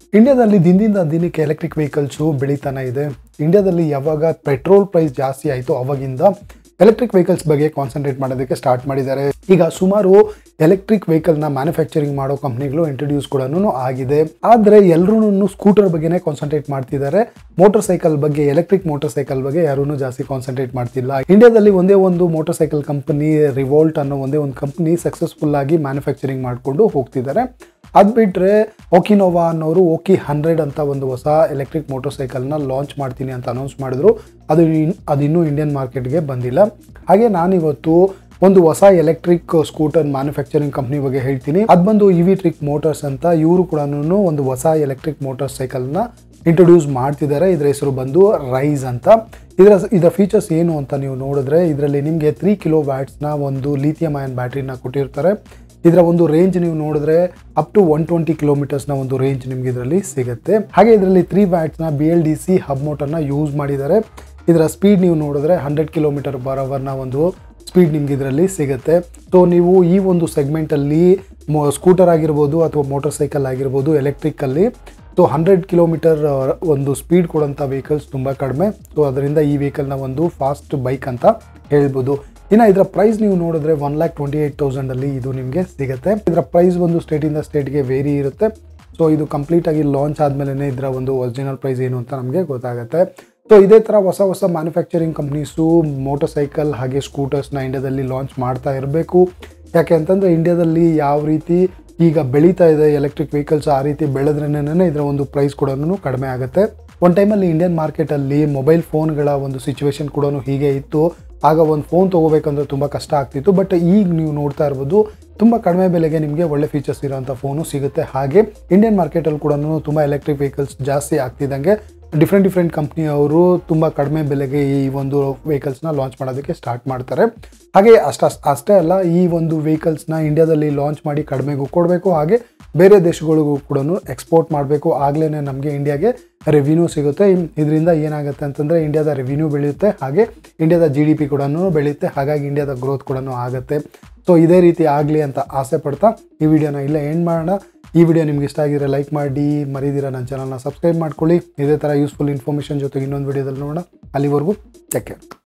ಇಂಡಿಯಾದಲ್ಲಿ ದಿನದಿಂದ ದಿನಕ್ಕೆ ಎಲೆಕ್ಟ್ರಿಕ್ ವೆಹಿಕಲ್ಸು ಬೆಳೀತಾನೆ ಇದೆ ಇಂಡಿಯಾದಲ್ಲಿ ಯಾವಾಗ ಪೆಟ್ರೋಲ್ ಪ್ರೈಸ್ ಜಾಸ್ತಿ ಆಯಿತು ಅವಾಗಿಂದ ಎಲೆಕ್ಟ್ರಿಕ್ ವೆಹಿಕಲ್ಸ್ ಬಗ್ಗೆ ಕಾನ್ಸಂಟ್ರೇಟ್ ಮಾಡೋದಕ್ಕೆ ಸ್ಟಾರ್ಟ್ ಮಾಡಿದ್ದಾರೆ ಈಗ ಸುಮಾರು ಎಲೆಕ್ಟ್ರಿಕ್ ವೆಹಿಕಲ್ನ ಮ್ಯಾನುಫ್ಯಾಕ್ಚರಿಂಗ್ ಮಾಡೋ ಕಂಪ್ನಿಗಳು ಇಂಟ್ರೊಡ್ಯೂಸ್ ಕೂಡ ಆಗಿದೆ ಆದರೆ ಎಲ್ಲರೂ ಸ್ಕೂಟರ್ ಬಗ್ಗೆನೇ ಕಾನ್ಸಂಟ್ರೇಟ್ ಮಾಡ್ತಿದ್ದಾರೆ ಮೋಟರ್ ಸೈಕಲ್ ಬಗ್ಗೆ ಎಲೆಕ್ಟ್ರಿಕ್ ಮೋಟರ್ ಸೈಕಲ್ ಬಗ್ಗೆ ಯಾರೂ ಜಾಸ್ತಿ ಕಾನ್ಸಂಟ್ರೇಟ್ ಮಾಡ್ತಿಲ್ಲ ಇಂಡಿಯಾದಲ್ಲಿ ಒಂದೇ ಒಂದು ಮೋಟರ್ ಸೈಕಲ್ ಕಂಪನಿ ರಿವೋಲ್ಟ್ ಅನ್ನೋ ಒಂದೇ ಒಂದು ಕಂಪನಿ ಸಕ್ಸಸ್ಫುಲ್ ಆಗಿ ಮ್ಯಾನುಫ್ಯಾಕ್ಚರಿಂಗ್ ಮಾಡಿಕೊಂಡು ಹೋಗ್ತಿದ್ದಾರೆ ಅದು ಬಿಟ್ಟರೆ ಓಕಿನೋವಾ ಅನ್ನೋರು ಓಕಿ ಹಂಡ್ರೆಡ್ ಅಂತ ಒಂದು ಹೊಸ ಎಲೆಕ್ಟ್ರಿಕ್ ಮೋಟರ್ ಸೈಕಲ್ನ ಲಾಂಚ್ ಮಾಡ್ತೀನಿ ಅಂತ ಅನೌನ್ಸ್ ಮಾಡಿದ್ರು ಅದು ಇನ್- ಅದು ಇನ್ನೂ ಇಂಡಿಯನ್ ಮಾರ್ಕೆಟ್ಗೆ ಬಂದಿಲ್ಲ ಹಾಗೆ ನಾನಿವತ್ತು ಒಂದು ಹೊಸ ಎಲೆಕ್ಟ್ರಿಕ್ ಸ್ಕೂಟರ್ ಮ್ಯಾನುಫ್ಯಾಕ್ಚರಿಂಗ್ ಕಂಪ್ನಿ ಬಗ್ಗೆ ಹೇಳ್ತೀನಿ ಅದು ಬಂದು ಇವಿ ಟ್ರಿಕ್ ಮೋಟರ್ಸ್ ಅಂತ ಇವರು ಕೂಡ ಒಂದು ಹೊಸ ಎಲೆಕ್ಟ್ರಿಕ್ ಮೋಟರ್ ಸೈಕಲ್ನ ಇಂಟ್ರೊಡ್ಯೂಸ್ ಮಾಡ್ತಿದ್ದಾರೆ ಇದರ ಹೆಸರು ಬಂದು ರೈಸ್ ಅಂತ ಇದರ ಇದರ ಫೀಚರ್ಸ್ ಏನು ಅಂತ ನೀವು ನೋಡಿದ್ರೆ ಇದರಲ್ಲಿ ನಿಮಗೆ ತ್ರೀ ಕಿಲೋ ವ್ಯಾಟ್ಸ್ನ ಒಂದು ಲಿಥಿಯಂ ಅಯನ್ ಬ್ಯಾಟ್ರಿನ ಕೊಟ್ಟಿರ್ತಾರೆ ಇದರ ಒಂದು ರೇಂಜ್ ನೀವು ನೋಡಿದ್ರೆ ಅಪ್ ಟು ಒನ್ ಟ್ವೆಂಟಿ ಕಿಲೋಮೀಟರ್ಸ್ನ ಒಂದು ರೇಂಜ್ ನಿಮ್ಗೆ ಇದರಲ್ಲಿ ಸಿಗುತ್ತೆ ಹಾಗೆ ಇದರಲ್ಲಿ ತ್ರೀ ವ್ಯಾಟ್ಸ್ನ B L D C hub ಮೋಟರ್ನ ಯೂಸ್ ಮಾಡಿದ್ದಾರೆ ಇದರ ಸ್ಪೀಡ್ ನೀವು ನೋಡಿದ್ರೆ ಹಂಡ್ರೆಡ್ ಕಿಲೋಮೀಟರ್ ಪರ್ ಅವರ್ನ ಒಂದು ಸ್ಪೀಡ್ ನಿಮ್ಗೆ ಇದರಲ್ಲಿ ಸಿಗುತ್ತೆ ಸೊ ನೀವು ಈ ಒಂದು ಸೆಗ್ಮೆಂಟಲ್ಲಿ ಮೊ ಸ್ಕೂಟರ್ ಆಗಿರ್ಬೋದು ಅಥವಾ ಮೋಟರ್ ಸೈಕಲ್ ಆಗಿರ್ಬೋದು ಎಲೆಕ್ಟ್ರಿಕಲ್ಲಿ ಸೊ ಹಂಡ್ರೆಡ್ ಕಿಲೋಮೀಟರ್ ಒಂದು ಸ್ಪೀಡ್ ಕೊಡೋಂಥ ವೆಹಿಕಲ್ಸ್ ತುಂಬ ಕಡಿಮೆ ಸೊ ಅದರಿಂದ ಈ ವೆಹಿಕಲ್ನ ಒಂದು ಫಾಸ್ಟ್ ಬೈಕ್ ಅಂತ ಹೇಳ್ಬೋದು ಇನ್ನು ಇದರ ಪ್ರೈಸ್ ನೀವು ನೋಡಿದ್ರೆ ಒನ್ ಲ್ಯಾಕ್ ಟ್ವೆಂಟಿ ಏಯ್ಟ್ ತೌಸಂಡಲ್ಲಿ ಇದು ನಿಮಗೆ ಸಿಗುತ್ತೆ ಇದರ ಪ್ರೈಸ್ ಒಂದು ಸ್ಟೇಟಿಂದ ಸ್ಟೇಟ್ಗೆ ವೇರಿ ಇರುತ್ತೆ ಸೊ ಇದು ಕಂಪ್ಲೀಟ್ ಆಗಿ ಲಾಂಚ್ ಆದಮೇಲೆ ಇದರ ಒಂದು ಒರಿಜಿನಲ್ ಪ್ರೈಸ್ ಏನು ಅಂತ ನಮಗೆ ಗೊತ್ತಾಗುತ್ತೆ ಸೊ ಇದೇ ಥರ ಹೊಸ ಹೊಸ ಮ್ಯಾನುಫ್ಯಾಕ್ಚರಿಂಗ್ ಕಂಪ್ನೀಸು ಮೋಟರ್ ಸೈಕಲ್ ಹಾಗೆ ಸ್ಕೂಟರ್ಸ್ನ ಇಂಡಿಯಾದಲ್ಲಿ ಲಾಂಚ್ ಮಾಡ್ತಾ ಇರಬೇಕು ಯಾಕೆ ಅಂತಂದರೆ ಇಂಡಿಯಾದಲ್ಲಿ ಯಾವ ರೀತಿ ಈಗ ಬೆಳೀತಾ ಇದೆ ಎಲೆಕ್ಟ್ರಿಕ್ ವೆಹಿಕಲ್ಸ್ ಆ ರೀತಿ ಬೆಳೆದ್ರೇನೆ ಇದರ ಒಂದು ಪ್ರೈಸ್ ಕೂಡ ಕಡಿಮೆ ಆಗುತ್ತೆ ಒಂದು ಟೈಮಲ್ಲಿ ಇಂಡಿಯನ್ ಮಾರ್ಕೆಟಲ್ಲಿ ಮೊಬೈಲ್ ಫೋನ್ಗಳ ಒಂದು ಸಿಚುವೇಶನ್ ಕೂಡ ಹೀಗೆ ಇತ್ತು ಆಗ ಒಂದು ಫೋನ್ ತೊಗೋಬೇಕಂದ್ರೆ ತುಂಬ ಕಷ್ಟ ಆಗ್ತಿತ್ತು ಬಟ್ ಈಗ ನೀವು ನೋಡ್ತಾ ಇರ್ಬೋದು ತುಂಬ ಕಡಿಮೆ ಬೆಲೆಗೆ ನಿಮಗೆ ಒಳ್ಳೆ ಫೀಚರ್ಸ್ ಇರೋಂಥ ಫೋನು ಸಿಗುತ್ತೆ ಹಾಗೆ ಇಂಡಿಯನ್ ಮಾರ್ಕೆಟಲ್ಲಿ ಕೂಡ ತುಂಬ ಎಲೆಕ್ಟ್ರಿಕ್ ವೆಹಿಕಲ್ಸ್ ಜಾಸ್ತಿ ಆಗ್ತಿದ್ದಂಗೆ ಡಿಫ್ರೆಂಟ್ ಡಿಫ್ರೆಂಟ್ ಕಂಪ್ನಿಯವರು ತುಂಬ ಕಡಿಮೆ ಬೆಲೆಗೆ ಈ ಒಂದು ವೆಹಿಕಲ್ಸ್ನ ಲಾಂಚ್ ಮಾಡೋದಕ್ಕೆ ಸ್ಟಾರ್ಟ್ ಮಾಡ್ತಾರೆ ಹಾಗೆ ಅಷ್ಟ ಅಷ್ಟೇ ಅಲ್ಲ ಈ ಒಂದು ವೆಹಿಕಲ್ಸ್ನ ಇಂಡಿಯಾದಲ್ಲಿ ಲಾಂಚ್ ಮಾಡಿ ಕಡಿಮೆಗೂ ಕೊಡಬೇಕು ಹಾಗೆ ಬೇರೆ ದೇಶಗಳಿಗೂ ಕೂಡ ಎಕ್ಸ್ಪೋರ್ಟ್ ಮಾಡಬೇಕು ಆಗಲೇ ನಮಗೆ ಇಂಡಿಯಾಗೆ ರೆವಿನ್ಯೂ ಸಿಗುತ್ತೆ ಇದರಿಂದ ಏನಾಗುತ್ತೆ ಅಂತಂದರೆ ಇಂಡಿಯಾದ ರೆವಿನ್ಯೂ ಬೆಳೆಯುತ್ತೆ ಹಾಗೆ ಇಂಡಿಯಾದ ಜಿ ಡಿ ಪಿ ಕೂಡ ಬೆಳೆಯುತ್ತೆ ಹಾಗಾಗಿ ಇಂಡಿಯಾದ ಗ್ರೋತ್ ಕೂಡ ಆಗುತ್ತೆ ಸೊ ಇದೇ ರೀತಿ ಆಗಲಿ ಅಂತ ಆಸೆ ಪಡ್ತಾ ಈ ವಿಡಿಯೋನ ಇಲ್ಲೇ ಎಂಡ್ ಮಾಡೋಣ ಈ ವಿಡಿಯೋ ನಿಮ್ಗೆ ಇಷ್ಟ ಆಗಿದ್ರೆ ಲೈಕ್ ಮಾಡಿ ಮರಿದಿರ ನನ್ನ ಚಾನಲ್ನ ಸಬ್ಸ್ಕ್ರೈಬ್ ಮಾಡ್ಕೊಳ್ಳಿ ಇದೇ ಥರ ಯೂಸ್ಫುಲ್ ಇನ್ಫಾರ್ಮೇಷನ್ ಜೊತೆಗೆ ಇನ್ನೊಂದು ವಿಡಿಯೋದಲ್ಲಿ ನೋಡೋಣ ಅಲ್ಲಿವರೆಗೂ ಚೆಕ್